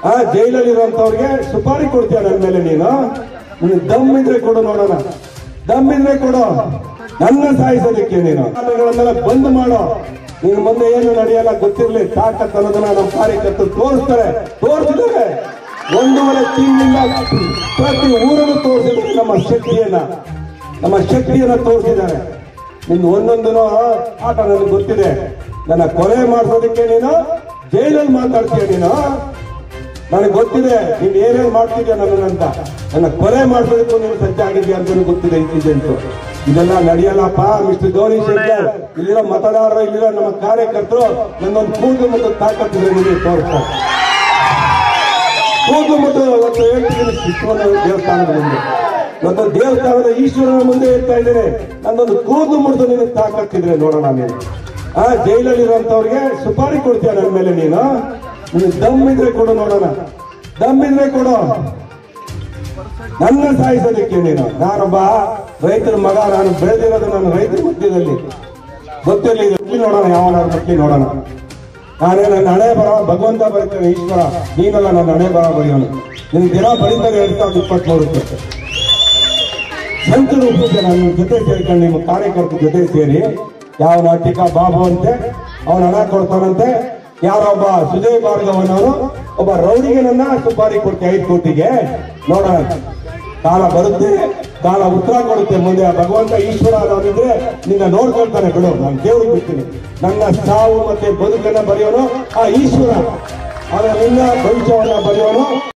ಆ ಜೈಲಲ್ಲಿ ಇರುವಂತವ್ರಿಗೆ ಸುಪಾರಿ ಕೊಡ್ತೀಯ ನನ್ನ ಮೇಲೆ ನೀನು ನಿನ್ ದಮ್ ಇದ್ರೆ ಕೊಡು ನೋಡೋಣ ದಮ್ ಇದ್ರೆ ಕೊಡು ನನ್ನ ಸಾಯಿಸೋದಕ್ಕೆ ನೀನು ಆಟಗಳನ್ನೆಲ್ಲ ಬಂದ್ ಮಾಡೋ ನಿನ್ ಮುಂದೆ ಏನು ನಡೆಯಲ್ಲ ಗೊತ್ತಿರ್ಲಿ ತಾಕತ್ ಅನ್ನೋದನ್ನ ನಮ್ಮ ಕಾರ್ಯಕರ್ತರು ತೋರಿಸ್ತಾರೆ ತೋರಿಸಿದ್ದಾರೆ ಒಂದೂವರೆ ತಿಂಗಳಿಂದ ಪ್ರತಿ ಊರನ್ನು ತೋರಿಸಿದ್ದಾರೆ ನಮ್ಮ ಶಕ್ತಿಯನ್ನ ನಮ್ಮ ಶಕ್ತಿಯನ್ನ ತೋರಿಸಿದ್ದಾರೆ ನಿಂದು ಒಂದೊಂದು ಆಟ ನನಗೆ ಗೊತ್ತಿದೆ ನನ್ನ ಕೊಲೆ ಮಾಡಿಸೋದಕ್ಕೆ ನೀನು ಜೈಲಲ್ಲಿ ಮಾತಾಡ್ತೀಯ ನೀನು ನನಗೆ ಗೊತ್ತಿದೆ ನೀನ್ ಏನೇನ್ ಮಾಡ್ತಿದ್ಯಾ ನನ್ನನ್ನಂತ ನನ್ನ ಕೊಲೆ ಮಾಡಿಸೋದಕ್ಕೂ ನೀನು ಸಜ್ಜಾಗಿದ್ಯಾ ಅಂತ ನನಗೆ ಗೊತ್ತಿದೆ ಇನ್ಸಿಡೆಂಟ್ ಇದೆಲ್ಲ ನಡೆಯಲ್ಲಪ್ಪ ಮಿಸ್ಟರ್ ಗೌರಿ ಶಂಕರ್ ಇಲ್ಲಿರೋ ಮತದಾರರು ಇಲ್ಲಿರೋ ನಮ್ಮ ಕಾರ್ಯಕರ್ತರು ನನ್ನೊಂದು ಕೂದು ಮತ್ತು ತಾಕತ್ತಿದ್ರೆ ನಿಮಗೆ ತೋರಿಸ್ತಾರೆ ಕೂದು ಮತ್ತು ಇವತ್ತು ಹೇಳ್ತಿದ್ದೀನಿ ಶಿವನ ದೇವಸ್ಥಾನದ ಮುಂದೆ ಇವತ್ತು ದೇವಸ್ಥಾನದ ಈಶ್ವರನ ಮುಂದೆ ಹೇಳ್ತಾ ಇದ್ದೇನೆ ನನ್ನೊಂದು ಕೂದು ಮುರಿದು ನೀನು ತಾಕತ್ತಿದ್ರೆ ನೋಡೋಣ ನೀನು ಆ ಜೈಲಲ್ಲಿ ಇರುವಂತವ್ರಿಗೆ ಸುಪಾರಿ ಕೊಡ್ತೀಯ ನನ್ನ ಮೇಲೆ ನೀನು ನೀನು ದಮ್ ಇದ್ರೆ ಕೊಡು ನೋಡೋಣ ದಮ್ ಇದ್ರೆ ಕೊಡು ನನ್ನ ಸಾಯಿಸೋದಕ್ಕೆ ನೀನು ನಾನೊಬ್ಬ ರೈತರ ಮಗ ನಾನು ಬೆಳೆದಿರೋದು ನನ್ನ ರೈತರ ಮಧ್ಯದಲ್ಲಿ ಗೊತ್ತಿರಲಿ ಮಕ್ಕಳಿ ನೋಡೋಣ ಯಾವನಾರ ಮಕ್ಕಳಿ ನೋಡೋಣ ನಾನೇ ನನ್ನ ಹಣೆ ಬರ ಭಗವಂತ ಬರೀತಾನೆ ಈಶ್ವರ ನೀನಲ್ಲ ನನ್ನ ಹಣೆ ಬರ ಬರೆಯೋನು ನಿನ್ ದಿನ ಬರೀತಾರೆ ಎರಡ್ ಸಾವಿರದ ಇಪ್ಪತ್ಮೂರಕ್ಕೆ ಸಂತರು ಒಪ್ಪಿದ್ದೆ ನನ್ನ ಜೊತೆ ಸೇರ್ಕೊಂಡು ನಿಮ್ಮ ಕಾರ್ಯಕರ್ತರ ಜೊತೆ ಸೇರಿ ಯಾವ ನಾಟಿಕ ಬಾಬು ಅಂತೆ ಅವನ ಹಣ ಕೊಡ್ತಾನಂತೆ ಯಾರೊಬ್ಬ ಸುಜಯ್ ಭಾರ್ಗವನವರು ಒಬ್ಬ ರೌಡಿಗೆ ನನ್ನ ಸುಪಾರಿ ಕೊಡ್ತೆ ಐದು ಕೋಟಿಗೆ ನೋಡೋಣ ಕಾಲ ಬರುತ್ತೆ ಕಾಲ ಉತ್ತರ ಕೊಡುತ್ತೆ ಮುಂದೆ ಆ ಭಗವಂತ ಈಶ್ವರ ಅನ್ನೋದಿದ್ರೆ ನಿನ್ನ ನೋಡ್ಕೊಳ್ತಾನೆ ಬಿಡು ನಾನು ದೇವ್ರಿಗೆ ಬಿಡ್ತೀನಿ ನನ್ನ ಸಾವು ಮತ್ತೆ ಬದುಕನ್ನ ಬರೆಯೋನು ಆ ಈಶ್ವರ ಅವನ ನಿನ್ನ ಭವಿಷ್ಯವನ್ನ ಬರೆಯೋನು